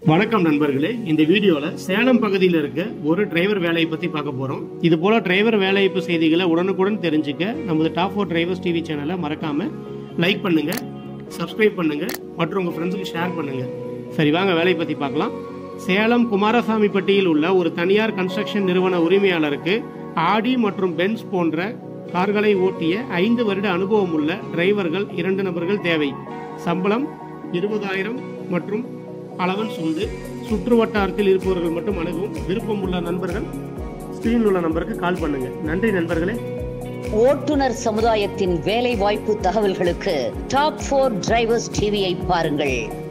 வணக்கம் நண்பர்களே இந்த வீடியோல சேலம் பகுதியில் இருக்க ஒரு டிரைவர் வேலையை பத்தி பார்க்க போறோம் இது போல டிரைவர் வேலைவாய்ப்பு செய்திகளை உடனுக்குடன் தெரிஞ்சுக்க நமது டாப் ஃபோர் டிரைவர்ஸ் டிவி சேனலை மறக்காம லைக் பண்ணுங்க சப்ஸ்கிரைப் பண்ணுங்க மற்றும் உங்க ஃப்ரெண்ட்ஸுக்கு ஷேர் பண்ணுங்க சரி வாங்க வேலையை பத்தி பார்க்கலாம் சேலம் குமாரசாமிப்பட்டியில் உள்ள ஒரு தனியார் கன்ஸ்ட்ரக்ஷன் நிறுவன உரிமையாளருக்கு ஆடி மற்றும் பென்ஸ் போன்ற கார்களை ஓட்டிய ஐந்து வருட அனுபவம் உள்ள டிரைவர்கள் இரண்டு நபர்கள் தேவை சம்பளம் இருபதாயிரம் மற்றும் அலவன்ஸ் உண்டு சுற்று வட்டாரத்தில் இருப்பவர்கள் மட்டும் அணுகவும் விருப்பம் உள்ள நண்பர்கள் ஸ்கிரீனில் உள்ள நம்பருக்கு கால் பண்ணுங்க நன்றி நண்பர்களே ஓட்டுநர் சமுதாயத்தின் வேலை வாய்ப்பு தகவல்களுக்கு டாப் போர் டிரைவர்ஸ் டிவியை பாருங்கள்